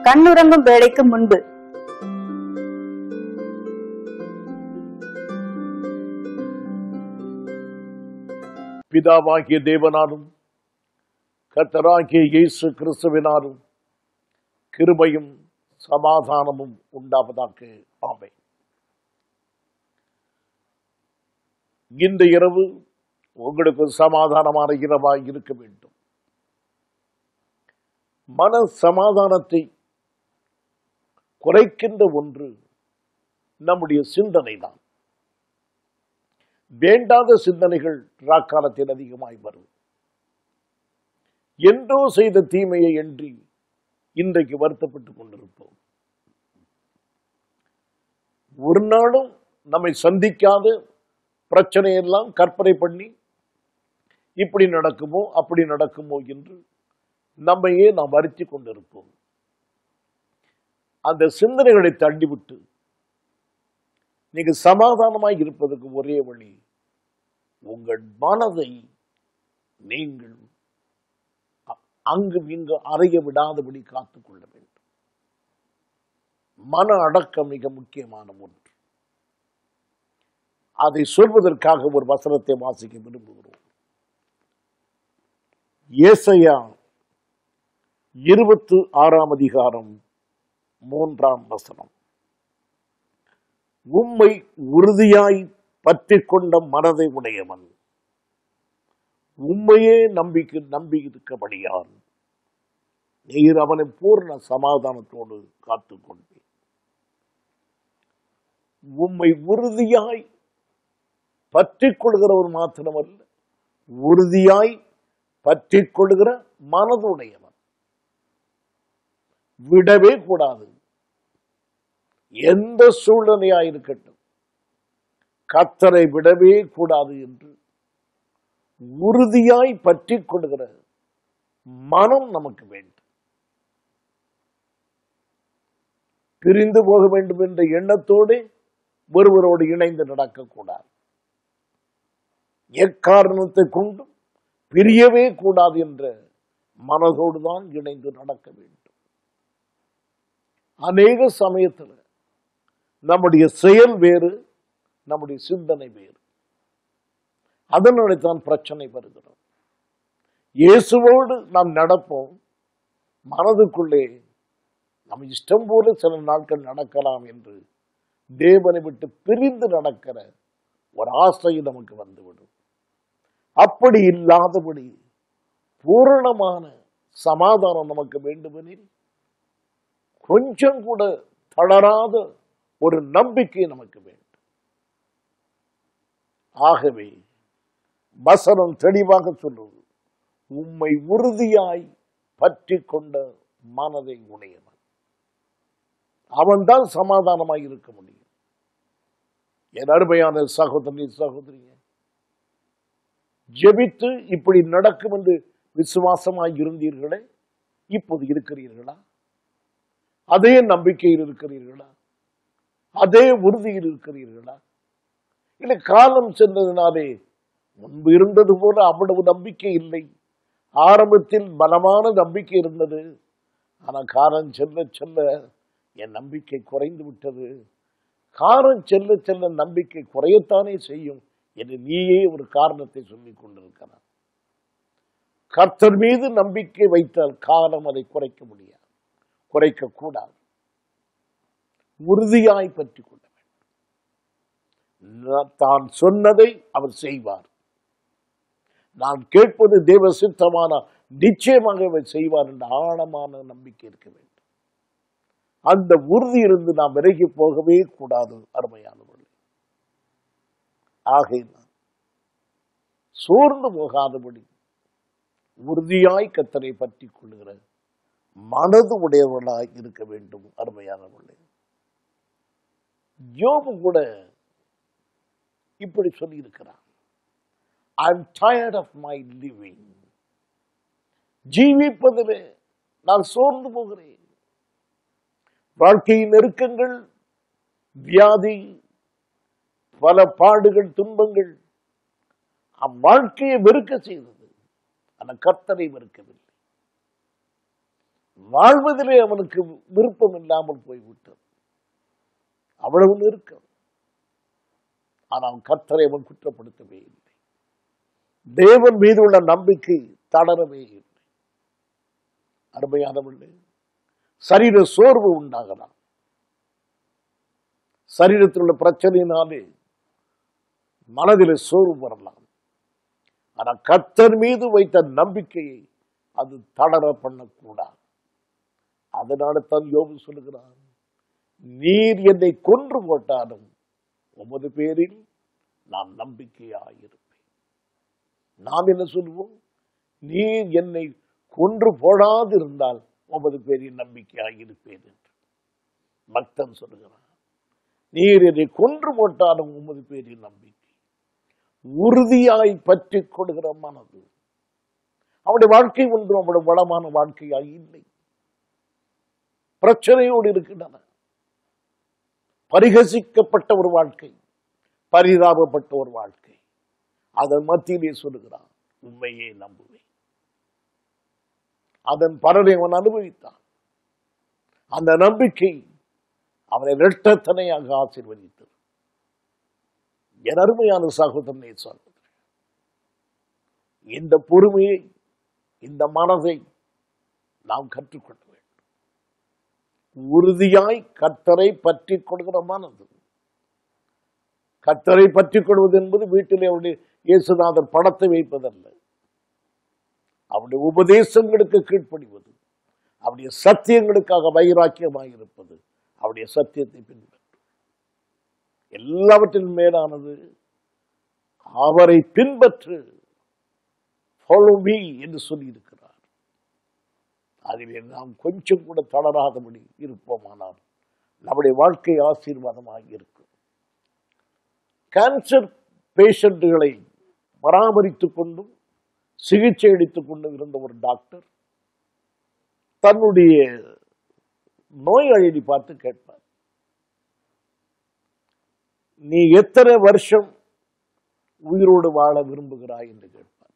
கண்ணுறங்கும் வேளைக்கு முன்பு பிதாவாகிய தேவனாலும் கர்த்தராகிய இயேசு கிறிஸ்துவினாலும் கிருபையும் சமாதானமும் உண்டாவதாக ஆமை இந்த இரவு உங்களுக்கு சமாதானமான இரவாய் இருக்க வேண்டும் மன சமாதானத்தை குறைக்கின்ற ஒன்று நம்முடைய சிந்தனை தான் வேண்டாத சிந்தனைகள் ராக்காலத்தில் அதிகமாய் வரும் என்றோ செய்த தீமையை எண்ணி இன்றைக்கு வருத்தப்பட்டுக் கொண்டிருப்போம் ஒரு நாளும் நம்மை சந்திக்காத பிரச்சனையெல்லாம் கற்பனை பண்ணி இப்படி நடக்குமோ அப்படி நடக்குமோ என்று நம்மையே நாம் வருத்தி கொண்டிருப்போம் அந்த சிந்தனைகளை தள்ளிவிட்டு நீங்க சமாதானமாய் இருப்பதற்கு ஒரே வழி உங்கள் மனதை நீங்கள் அ- அங்கு இங்கு அறைய விடாதபடி காத்துக் கொள்ள வேண்டும் மன அடக்கம் மிக முக்கியமான ஒன்று அதை சொல்வதற்காக ஒரு வசனத்தை வாசிக்க விரும்புகிறோம் ஏசையா இருபத்து ஆறாம் அதிகாரம் மூன்றாம் வசனம் உம்மை உறுதியாய் பற்றிக் கொண்ட மனதை உடையவன் உண்மையே நம்பிக்கை நம்பி இருக்கபடியால் நீர் அவனை பூர்ண சமாதானத்தோடு காத்துக் கொண்டேன் உம்மை உறுதியாய் பற்றிக் கொள்கிறவர் மாத்திரமல்ல உறுதியாய் பற்றிக் கொள்கிற மனதுடையவன் விடவே கூடாது எந்த சூழ்நிலையா இருக்கட்டும் கத்தரை விடவே கூடாது என்று உறுதியாய் பற்றிக் கொள்கிற மனம் நமக்கு வேண்டும் பிரிந்து போக வேண்டும் என்ற எண்ணத்தோடு ஒருவரோடு இணைந்து நடக்கக்கூடாது எக்காரணத்தை கொண்டும் பிரியவே கூடாது என்ற மனதோடு தான் இணைந்து நடக்க வேண்டும் அநேக சமயத்தில் நம்முடைய செயல் வேறு நம்முடைய சிந்தனை வேறு அதனால தான் பிரச்சனை வருகிறது இயேசுவோடு நாம் நடப்போம் மனதுக்குள்ளே நம்ம இஷ்டம் போல சில நாட்கள் நடக்கலாம் என்று தேவனை விட்டு பிரிந்து நடக்கிற ஒரு ஆசை நமக்கு வந்துவிடும் அப்படி இல்லாதபடி பூரணமான சமாதானம் நமக்கு வேண்டுமெனில் கொஞ்சம் கூட தளராத ஒரு நம்பிக்கை நமக்கு வேண்டும் ஆகவே வசனம் தெளிவாக சொல்லுவது உம்மை உறுதியாய் பற்றி கொண்ட மனதை உடையவன் அவன்தான் சமாதானமாய் இருக்க முடியும் என் அருமையான சகோதரி சகோதரிங்க ஜெபித்து இப்படி நடக்கும் என்று விசுவாசமாய் இருந்தீர்களே இப்போது இருக்கிறீர்களா அதே நம்பிக்கையில் இருக்கிறீர்களா அதே உறுதியில் இருக்கிறீர்களா இல்லை காலம் சென்றதினாலே முன்பு இருந்தது போல அவ்வளவு நம்பிக்கை இல்லை ஆரம்பத்தில் பலமான நம்பிக்கை இருந்தது ஆனால் காலம் செல்ல செல்ல என் நம்பிக்கை குறைந்து விட்டது காலம் செல்ல செல்ல நம்பிக்கை குறையத்தானே செய்யும் என்று நீயே ஒரு காரணத்தை சொல்லிக் கொண்டிருக்கிறார் கர்த்தர் மீது நம்பிக்கை வைத்தால் காலம் அதை குறைக்க முடியாது குறைக்க கூடாது உறுதியாய் பற்றி கொள்ள வேண்டும் தான் சொன்னதை அவர் செய்வார் நான் கேட்பது தேவ சித்தமான நிச்சயமாக அவர் செய்வார் என்ற ஆழமான நம்பிக்கை இருக்க வேண்டும் அந்த உறுதி இருந்து நாம் விலகி போகவே கூடாது அருமையானவர்கள் ஆகையினால் சோர்ந்து போகாதபடி உறுதியாய் கத்தரை பற்றி கொள்ளுகிற மனது உடையவர்களாய் இருக்க வேண்டும் அருமையானவர்களே யோபு கூட இப்படி சொல்லி இருக்கிறான் I'm tired of my living ஜீவிப்பதிலே நான் சோர்ந்து போகிறேன் வாழ்க்கையின் நெருக்கங்கள் வியாதி பல பாடுகள் துன்பங்கள் அவ்வாழ்க்கையை வெறுக்க செய்தது ஆனால் கர்த்தரை வெறுக்கவில்லை வாழ்வதிலே அவனுக்கு விருப்பம் இல்லாமல் போய்விட்டது அவ்வளவு நெருக்கம் ஆனால் கர்த்தரை அவன் குற்றப்படுத்தவே இல்லை தேவன் மீது உள்ள நம்பிக்கை தளரவே இல்லை அருமையானவர்களே சரீர சோர்வு உண்டாகலாம் சரீரத்தில் உள்ள பிரச்சனையினாலே மனதில் சோர்வு வரலாம் ஆனா கர்த்தர் மீது வைத்த நம்பிக்கையை அது தளர பண்ணக்கூடாது அதனால தான் யோபு சொல்லுகிறான் நீர் என்னை கொன்று போட்டாலும் உமது பேரில் நான் நம்பிக்கையாயிருப்பேன் நாம் என்ன சொல்லுவோம் நீர் என்னை கொன்று போடாது இருந்தால் உமது பேரில் நம்பிக்கையாயிருப்பேன் என்று பக்தன் சொல்லுகிறான் நீர் என்னை கொன்று போட்டாலும் உமது பேரில் நம்பிக்கை உறுதியாய் பற்றி கொள்கிற மனது அவனுடைய வாழ்க்கை ஒன்றும் அவனுடைய வளமான வாழ்க்கையாய் இல்லை பிரச்சனையோடு இருக்கின்றன பரிகசிக்கப்பட்ட ஒரு வாழ்க்கை பரிதாபப்பட்ட ஒரு வாழ்க்கை அதன் மத்தியிலே சொல்லுகிறான் உண்மையே நம்புவேன் அதன் பலனை அவன் அனுபவித்தான் அந்த நம்பிக்கை அவனை இரட்டத்தனையாக ஆசீர்வதித்தது என் அருமையான சகோதரனை சொல்வது இந்த பொறுமையை இந்த மனதை நாம் கற்றுக்கொள்ள வேண்டும் உறுதியாய் கர்த்தரை பற்றி கொள்கிற மனது கர்த்தரை பற்றி கொள்வது என்பது வீட்டிலே அவருடைய இயேசுநாதர் படத்தை வைப்பதல்ல அவருடைய உபதேசங்களுக்கு கீழ்ப்படிவது அவருடைய சத்தியங்களுக்காக வைராக்கியமாக இருப்பது அவருடைய சத்தியத்தை பின்பற்று எல்லாவற்றின் மேலானது அவரை பின்பற்று ஃபாலோ மீ என்று சொல்லியிருக்கிறார் அதிலே நாம் கொஞ்சம் கூட தளராதபடி இருப்போமானால் நம்முடைய வாழ்க்கை ஆசீர்வாதமாக இருக்கும் கேன்சர் பேஷண்ட்டுகளை பராமரித்துக் கொண்டும் சிகிச்சை அளித்துக் கொண்டும் இருந்த ஒரு டாக்டர் தன்னுடைய நோயாளியை பார்த்து கேட்பார் நீ எத்தனை வருஷம் உயிரோடு வாழ விரும்புகிறாய் என்று கேட்பார்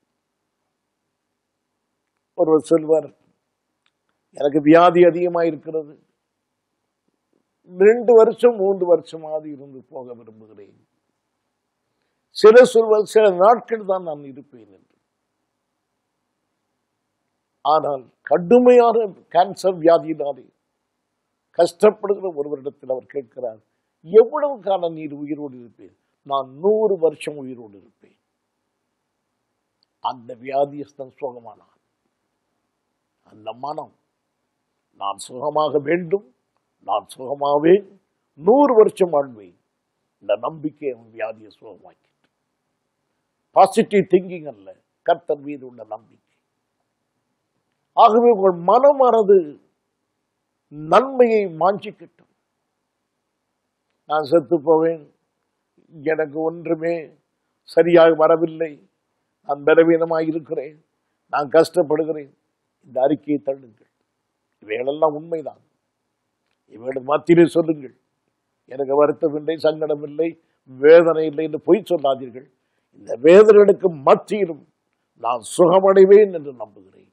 ஒருவர் சொல்வார் எனக்கு வியாதி அதிகமாக இருக்கிறது ரெண்டு வருஷம் மூன்று வருஷமாவது இருந்து போக விரும்புகிறேன் சில சொல்வார் சில நாட்கள் தான் நான் இருப்பேன் என்று ஆனால் கடுமையான கேன்சர் வியாதியினாலே கஷ்டப்படுகிற ஒருவரிடத்தில் அவர் கேட்கிறார் எவ்வளவு காலம் நீர் உயிரோடு இருப்பேன் நான் நூறு வருஷம் உயிரோடு இருப்பேன் அந்த வியாதியஸ்தன் சுகமானான் அந்த மனம் நான் சுகமாக வேண்டும் நான் சுகமாவேன் நூறு வருஷம் வாழ்வேன் இந்த நம்பிக்கை அவன் வியாதியை சுகமாக்கிட்டு பாசிட்டிவ் திங்கிங் அல்ல கர்த்தர் மீது உள்ள நம்பிக்கை ஆகவே உங்கள் மனமானது நன்மையை வாஞ்சிக்கட்டும் நான் செத்து போவேன் எனக்கு ஒன்றுமே சரியாக வரவில்லை நான் பலவீனமாக இருக்கிறேன் நான் கஷ்டப்படுகிறேன் இந்த அறிக்கையை தள்ளுங்கள் இவைகளெல்லாம் உண்மைதான் இவைகள் மத்தியிலே சொல்லுங்கள் எனக்கு வருத்தம் இல்லை சங்கடம் இல்லை வேதனை இல்லை என்று பொய் சொல்லாதீர்கள் இந்த வேதனைகளுக்கு மத்தியிலும் நான் சுகமடைவேன் என்று நம்புகிறேன்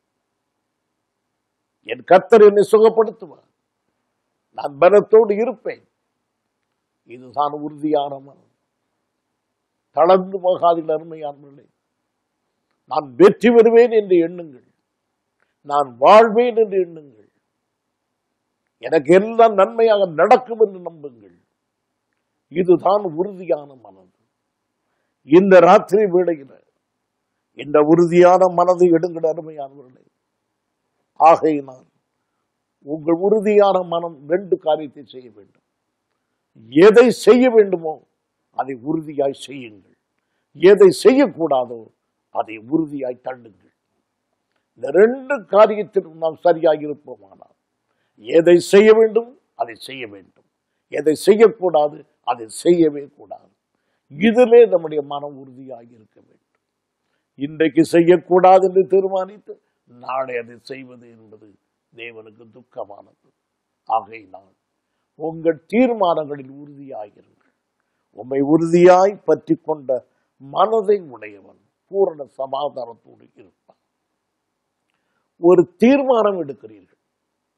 என் கர்த்தர் என்னை சுகப்படுத்துவார் நான் பலத்தோடு இருப்பேன் இதுதான் உறுதியான மனம் தளர்ந்து போகாதீர்கள் அருமையானவர்களே நான் வெற்றி பெறுவேன் என்று எண்ணுங்கள் நான் வாழ்வேன் என்று எண்ணுங்கள் எனக்கு எல்லாம் நன்மையாக நடக்கும் என்று நம்புங்கள் இதுதான் உறுதியான மனது இந்த ராத்திரி வேளையில இந்த உறுதியான மனதை எடுங்கள் அருமையானவர்களே ஆகையினால் உங்கள் உறுதியான மனம் ரெண்டு காரியத்தை செய்ய வேண்டும் எதை செய்ய வேண்டுமோ அதை உறுதியாய் செய்யுங்கள் எதை செய்யக்கூடாதோ அதை உறுதியாய் தள்ளுங்கள் இந்த ரெண்டு காரியத்திலும் நாம் சரியாக இருப்போமானால் எதை செய்ய வேண்டும் அதை செய்ய வேண்டும் எதை செய்யக்கூடாது அதை செய்யவே கூடாது இதிலே நம்முடைய மனம் உறுதியாக இருக்க வேண்டும் இன்றைக்கு செய்யக்கூடாது என்று தீர்மானித்து நாளை அதை செய்வது என்பது தேவனுக்கு துக்கமானது ஆகையினால் உங்கள் தீர்மானங்களில் உறுதியாயிருங்கள் உம்மை உறுதியாய் பற்றி கொண்ட மனதை உடையவன் பூரண சமாதானத்தோடு இருப்பான் ஒரு தீர்மானம் எடுக்கிறீர்கள்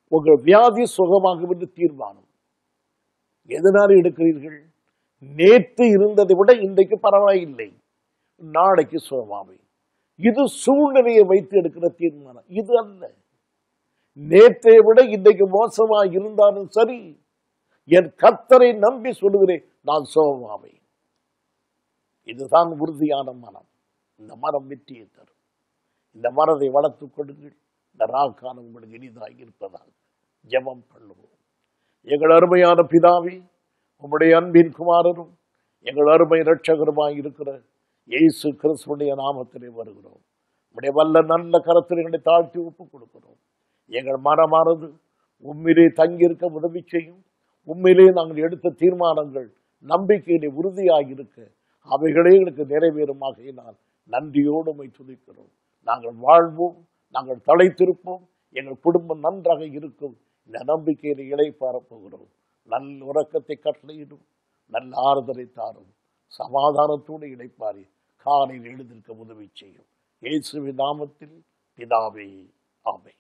உங்கள் வியாதி சுகமாகும் என்று தீர்மானம் எதனால் எடுக்கிறீர்கள் நேற்று இருந்ததை விட இன்றைக்கு பரவாயில்லை நாளைக்கு சுகமாவை இது சூழ்நிலையை வைத்து எடுக்கிற தீர்மானம் இது அல்ல நேற்றை விட இன்றைக்கு மோசமா இருந்தாலும் சரி என் கத்தரை நம்பி சொல்லுகிறேன் நான் சுகமாவேன் இதுதான் உறுதியான மனம் இந்த மரம் வெற்றியை தரும் இந்த மரத்தை வளர்த்துக் கொடுங்கள் இந்த ராக்காலம் உங்களுக்கு இனிதாக இருப்பதாக ஜெபம் பண்ணுவோம் எங்கள் அருமையான பிதாவே உம்முடைய அன்பின் குமாரரும் எங்கள் அருமை இரட்சகருமாய் இருக்கிற இயேசு கிறிஸ்துடைய நாமத்திலே வருகிறோம் உம்முடைய வல்ல நல்ல கரத்தில் எங்களை தாழ்த்தி ஒப்பு கொடுக்கிறோம் எங்கள் மனமானது உண்மையிலே தங்கியிருக்க உதவி செய்யும் உண்மையிலே நாங்கள் எடுத்த தீர்மானங்கள் நம்பிக்கையிலே உறுதியாக இருக்க அவைகளே எங்களுக்கு நிறைவேறுமாக நான் நன்றியோடு உம்மை துதிக்கிறோம் நாங்கள் வாழ்வோம் நாங்கள் தலைத்திருப்போம் எங்கள் குடும்பம் நன்றாக இருக்கும் இந்த நம்பிக்கையில இளைப்பாற போகிறோம் நல்ல உறக்கத்தை கட்டளையிடும் நல்ல ஆறுதலை தாரும் சமாதானத்தோடு இளைப்பாரி காலையில் எழுந்திருக்க உதவி செய்யும் இயேசுவின் நாமத்தில் பிதாவே ஆமென்